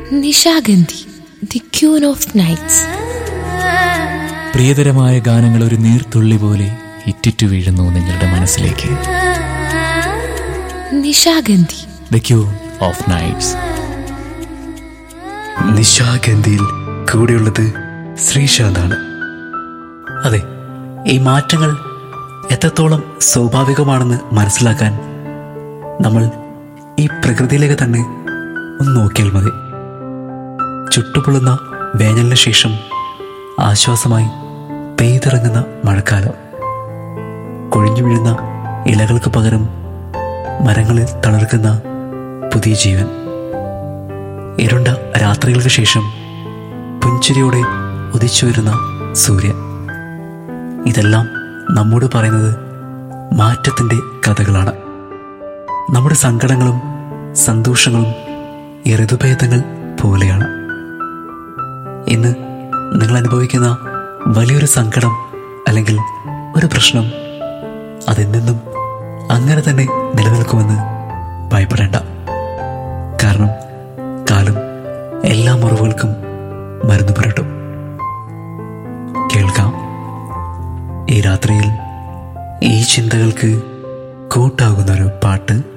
Nishagandhi the queen of nights പ്രിയതരമായ ഗാനങ്ങൾ ഒരു നീർത്തുള്ളി പോലെ ഇറ്റിറ്റു വീഴുന്നു നിങ്ങളുടെ മനസ്സിലേക്ക് Nishagandhi the queen of nights നിശാഗന്ധിയിൽ കൂടെയുള്ളത് ശ്രീശാന്താണ് അതെ ഈ മാറ്റങ്ങൾ എത്രത്തോളം സ്വാഭാവികമാണെന്ന് മനസ്സിലാക്കാൻ നമ്മൾ ഈ പ്രകൃതിയിലേക്ക് തന്നെ ഒന്ന് നോക്കിയാൽ മതി ചുട്ടുപൊള്ളുന്ന വേനലിന് ശേഷം ആശ്വാസമായി പെയ്തിറങ്ങുന്ന മഴക്കാലം കൊഴിഞ്ഞു വീഴുന്ന ഇലകൾക്ക് പകരം മരങ്ങളിൽ തളർക്കുന്ന പുതിയ ജീവൻ ഇരുണ്ട രാത്രികൾക്ക് ശേഷം പുഞ്ചിരിയോടെ ഉദിച്ചു വരുന്ന സൂര്യൻ ഇതെല്ലാം നമ്മോട് പറയുന്നത് മാറ്റത്തിൻ്റെ കഥകളാണ് നമ്മുടെ സങ്കടങ്ങളും സന്തോഷങ്ങളും ഈ ഋതുഭേദങ്ങൾ പോലെയാണ് ഇന്ന് നിങ്ങൾ അനുഭവിക്കുന്ന വലിയൊരു സങ്കടം അല്ലെങ്കിൽ ഒരു പ്രശ്നം അതെന്നെന്നും അങ്ങനെ തന്നെ നിലനിൽക്കുമെന്ന് ഭയപ്പെടേണ്ട കാരണം കാലം എല്ലാ മുറിവുകൾക്കും മരുന്ന് പുരട്ടും കേൾക്കാം ഈ രാത്രിയിൽ ഈ ചിന്തകൾക്ക് കൂട്ടാകുന്നൊരു പാട്ട്